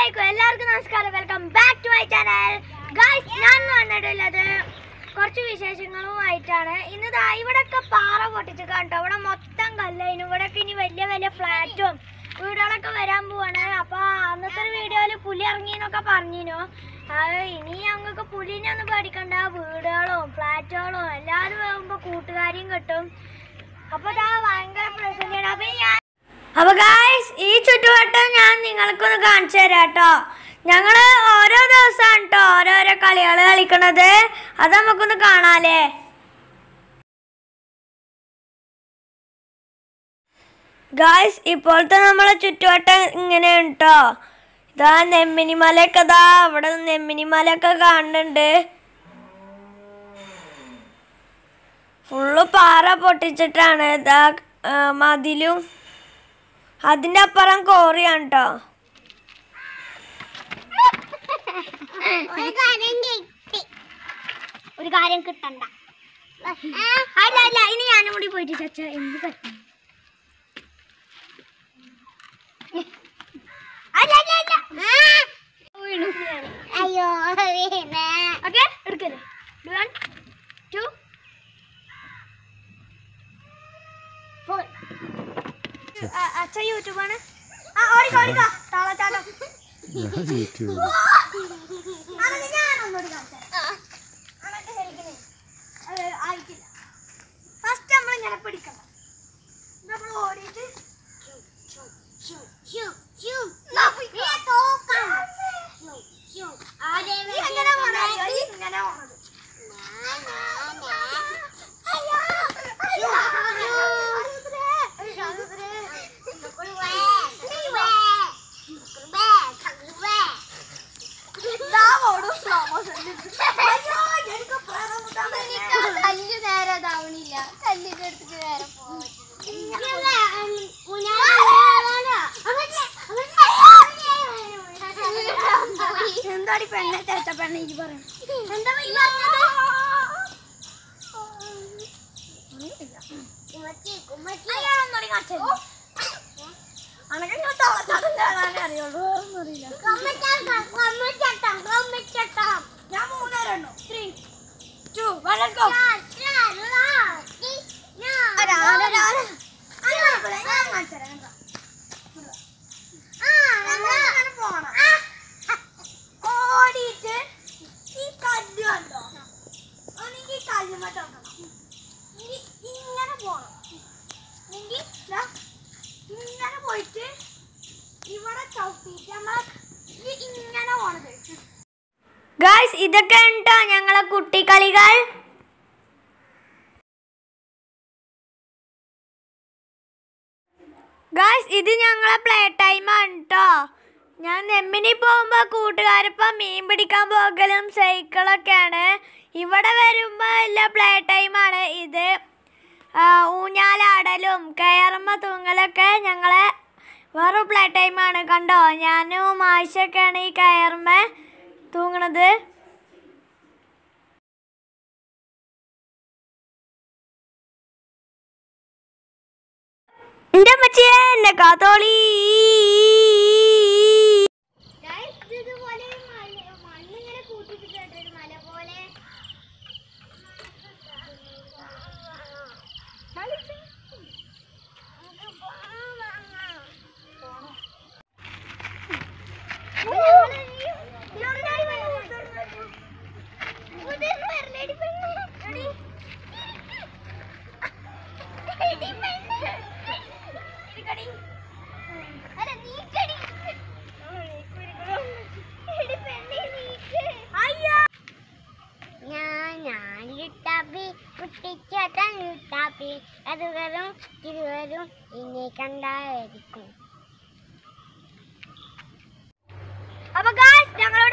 അസ്സലാമലൈക്കും എല്ലാവർക്കും നമസ്കാരം welcome back to my channel guys ഞാൻ ഇന്ന് വന്നിട്ടുള്ളത് കുറച്ച് വിശേഷങ്ങളുമായിട്ടാണ് ഇന്ന് ദാ ഇവിടെയൊക്കെ പാറ പൊട്ടിച്ച് കണ്ടോ ഇവിടെ മൊത്തം കല്ലായിരുന്നു ഇവിടെയൊക്കെ ഇനി വലിയ വലിയ ഫ്ലാറ്റും വീടുകളൊക്കെ വരാൻ പോവാണ് അപ്പൊ അന്നത്തെ ഒരു വീഡിയോയിൽ പുലി ഇറങ്ങിന്നൊക്കെ പറഞ്ഞിനു അത് ഇനി ഞങ്ങൾക്ക് പുലിനെ ഒന്നും പേടിക്കണ്ട വീടുകളും ഫ്ലാറ്റുകളും എല്ലാവരും വരുമ്പോ കൂട്ടുകാരെയും കിട്ടും അപ്പൊ ഇതാ ഭയങ്കര പ്രസന്റാണ് അപ്പൊ ഞാൻ അപ്പൊ ഗായ്സ് ഈ ചുറ്റുവട്ടം ഞാൻ നിങ്ങൾക്കൊന്ന് കാണിച്ചു തരാം കേട്ടോ ഞങ്ങള് ഓരോ ദിവസമാണ് കേട്ടോ ഓരോരോ കളികൾ കളിക്കണത് അത് നമുക്കൊന്ന് കാണാലേ ഗായ്സ് ഇപ്പോഴത്തെ നമ്മളെ ചുറ്റുവട്ടം ഇങ്ങനെയാണ് കേട്ടോ ഇതാ നെമ്മിനി മലയൊക്കെ ഇതാ അവിടെ നെമ്മിനി മലയൊക്കെ കാണുന്നുണ്ട് ഫുള്ള് പാറ പൊട്ടിച്ചിട്ടാണ് ഇതാ ആ, മതിലും അതിന്റെ അപ്പുറം കോറിയാണ് കേട്ടോ ഒരു കാര്യം കിട്ടി ഒരു കാര്യം കിട്ടണ്ട അല്ല അല്ല ഇനി ഞാനും കൂടി പോയിട്ട് ചച്ച എന്ത് പറ്റും അല്ല അല്ല അല്ല വീണു അയ്യോ വീണേ ഓക്കെ എടുക്കരുത് വൺ ടു ഫോർ അച്ഛ യൂട്യൂബാണ് ആ ഓടിക്കോ ഓടിക്കോ താളച്ചാട്ടം യൂട്യൂബ് അതൊക്കെ ഞാനൊന്നുകൂടി കാണിച്ചുതരാം. അതൊക്കെ ശരിക്കും അത് ആയിട്ടില്ല ഫസ്റ്റ് നമ്മൾ ഇങ്ങനെ പിടിക്കണം നമ്മൾ ഓടിയിട്ട് ഷൂ ഷൂ ഷൂ ദാ പോയിക്കോ. നീ തോക്കാം ഷൂ ഷൂ ആരെ നീ എങ്ങനെ പോണത്? നീ ഇങ്ങനെ പോണത്. അയ്യോ. അയ്യോ. ദാ ഓടും slow motion ല്. അയ്യോ, എനിക്ക് പ്രാണം മുട്ടാൻ പറ്റില്ല. കല്ല് നേരെ ഇതാവണില്ല കല്ലിന്റെ അടുത്തേക്ക് നേരെ എന്താടി പെണ്ണെ ചേച്ച പെണ്ണെ ഈ പറയും എന്താ ഈ പറഞ്ഞത് അയാളൊന്നോടി കാണിച്ചു അനക്ക് ഞാൻ തളച്ചാട്ടം കാണാനേ അറിയുള്ളൂ വേറൊന്നും അറിയില്ല ഞാൻ മൂന്നേരം എണ്ണു three two one let go ഓടിയിട്ട് ഈ കല്ല് കണ്ടോ ഒന്നെങ്കിൽ കല്ലുമ്മ തൊടണം ഇനി ഇങ്ങനെ പോണം എങ്കിൽ ഇങ്ങനെ പോയിട്ട് ഇവിടെ ചവിട്ടിയിട്ട് നമ്മളെ ഈ ഇങ്ങനെ പോണത് ഗായ്സ് ഇതൊക്കെ ഉണ്ടോ ഞങ്ങളെ കുട്ടിക്കളികൾ ഗായ്സ് ഇത് ഞങ്ങളെ പ്ലേ ടൈം ആണ് കേട്ടോ ഞാൻ നെമ്മിനി പോകുമ്പോൾ കൂട്ടുകാരൊപ്പം മീൻ പിടിക്കാൻ പോകലും സൈക്കിളൊക്കെയാണ് ഇവിടെ വരുമ്പോൾ എല്ലാം പ്ലേ ടൈമാണ് ഇത് ആ, ഊഞ്ഞാലാടലും കയറുമ്പ തൂങ്ങലൊക്കെ ഞങ്ങളെ വേറെ പ്ലേ ടൈമാണ് കണ്ടോ ഞാനും ആയിഷൊക്കെയാണ് ഈ കയറുമ്പ തൂങ്ങണത് എന്റെ അമ്മച്ചിയെ എന്നെ കാത്തോളി ഇതുപോലെ മണ്ണിങ്ങനെ കൂട്ടിപ്പിച്ചിട്ട് ഒരു മല പോലെ ഞാൻ ഞാൻ ലുട്ടാപ്പി കുട്ടിച്ചേട്ടൻ ലുട്ടാപ്പി അതുവരും ഇരുവരും ഇനി കണ്ടായിരിക്കും അപ്പൊ ഗായ്സ് ഞങ്ങൾ